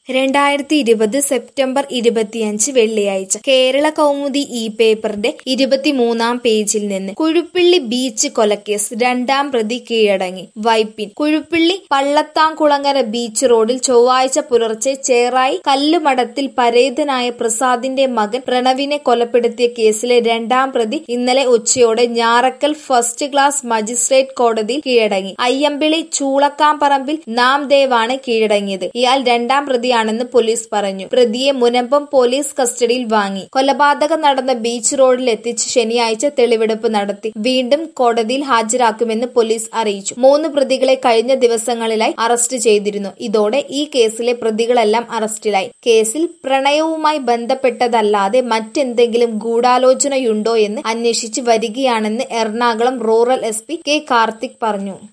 രണ്ടായിരത്തി ഇരുപത് സെപ്റ്റംബർ ഇരുപത്തിയഞ്ച് വെള്ളിയാഴ്ച കേരള കൗമുദി ഈ പേപ്പറിന്റെ ഇരുപത്തിമൂന്നാം പേജിൽ നിന്ന് കുഴുപ്പിള്ളി ബീച്ച് കൊലക്കേസ് രണ്ടാം പ്രതി കീഴടങ്ങി വൈപ്പിൻ കുഴുപ്പിള്ളി പള്ളത്താംകുളങ്ങര ബീച്ച് റോഡിൽ ചൊവ്വാഴ്ച പുലർച്ചെ ചേറായി കല്ലുമടത്തിൽ പരേതനായ പ്രസാദിന്റെ മകൻ പ്രണവിനെ കൊലപ്പെടുത്തിയ കേസിലെ രണ്ടാം പ്രതി ഇന്നലെ ഉച്ചയോടെ ഞാറക്കൽ ഫസ്റ്റ് ക്ലാസ് മജിസ്ട്രേറ്റ് കോടതിയിൽ കീഴടങ്ങി അയ്യമ്പിളി ചൂളക്കാംപറമ്പിൽ നാംദേവാണ് കീഴടങ്ങിയത് ഇയാൾ രണ്ടാം പ്രതിയാണെന്ന് പോലീസ് പറഞ്ഞു പ്രതിയെ മുനമ്പം പോലീസ് കസ്റ്റഡിയിൽ വാങ്ങി കൊലപാതകം നടന്ന ബീച്ച് റോഡിൽ എത്തിച്ച് ശനിയാഴ്ച തെളിവെടുപ്പ് നടത്തി വീണ്ടും കോടതിയിൽ ഹാജരാക്കുമെന്ന് പോലീസ് അറിയിച്ചു മൂന്ന് പ്രതികളെ കഴിഞ്ഞ ദിവസങ്ങളിലായി അറസ്റ്റ് ചെയ്തിരുന്നു ഇതോടെ ഈ കേസിലെ പ്രതികളെല്ലാം അറസ്റ്റിലായി കേസിൽ പ്രണയവുമായി ബന്ധപ്പെട്ടതല്ലാതെ മറ്റെന്തെങ്കിലും ഗൂഢാലോചനയുണ്ടോ എന്ന് അന്വേഷിച്ച് വരികയാണെന്ന് Ernakulam rural S P K Karthik പറഞ്ഞു